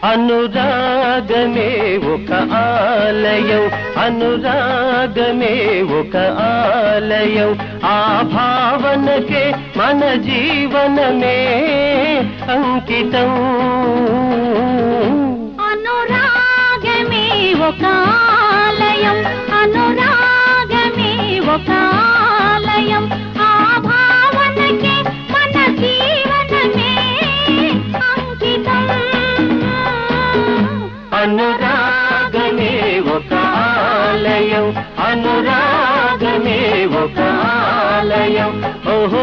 అనురాగమే ఒక ఆలయం అనురాగమే ఒక ఆలయం ఆ భావనకే మన జీవనమే అంకితం అనురాగమే ఒక ఆలయం అనురాగమే ఒక ఆలయం ఆ భావనకే మన జీవనమే అంకితం అనురాగమే ఒక ఆలయం అనురాగమే ఒక ఆలయం ఓహో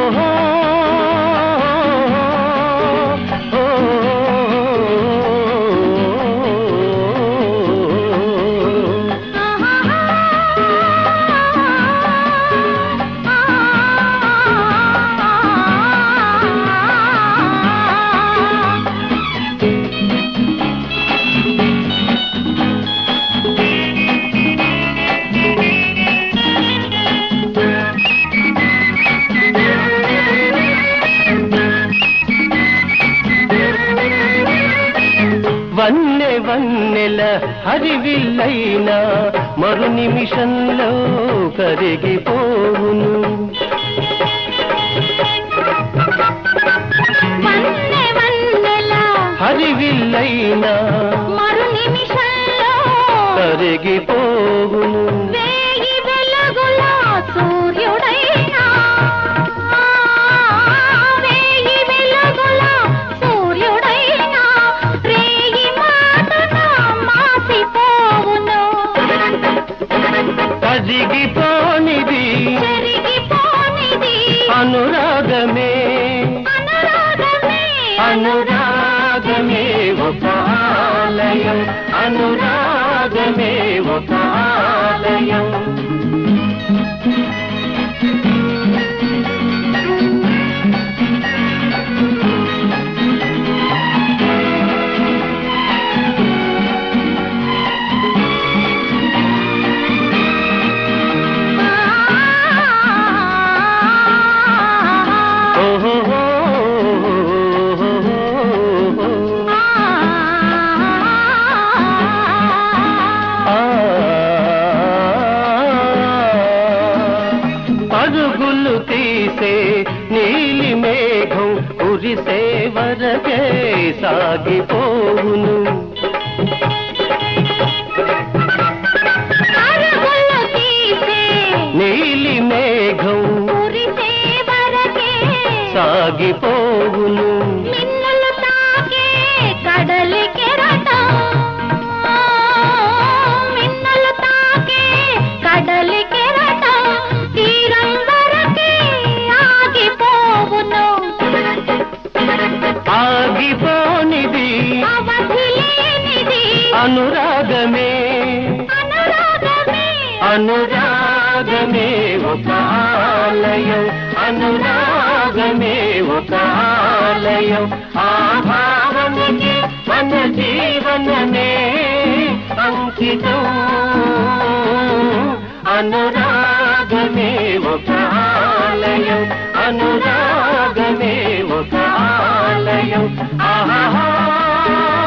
వన్నె వన్నెల హరివిల్లైన మరు నిమిషంలో కరిగిపోవును వన్నె వన్నెల హరివిల్లైన మరు నిమిషంలో కరిగిపోవును వేయి వెలుగుల సూర్యుడైనా వేయి వెలుగుల సూర్యుడైనా రేయి మాటన మాసిపోవును కరిగిపోనిది చెరిగిపోనిది అనురాగమే అనురాగమే అనురాగమే ఒక ఆలయం అనురాగమే ఒక ఆలయం ఓహో పరుగులు తీసే నీలి మేఘం కురిసే వరకే సాగిపోవును అరుగులు తీసే నీలి మేఘం కురిసే వరకే సాగిపోవును మిన్నులు తాకే కడలి కెరటం మిన్నులు తాకే కడలి కెరటం తీరం వరకే ఆగిపోవును ఆగిపోనిది అవధి లేనిది అనురాగమే అనురాగమే అనురాగమే ఒక ఆలయం అనురాగమే ఒక ఆలయం ఆ భావనకి మన జీవనమే అంకితం అనురాగమే ఒక ఆలయం అనురాగమే ఒక ఆలయం ఆహా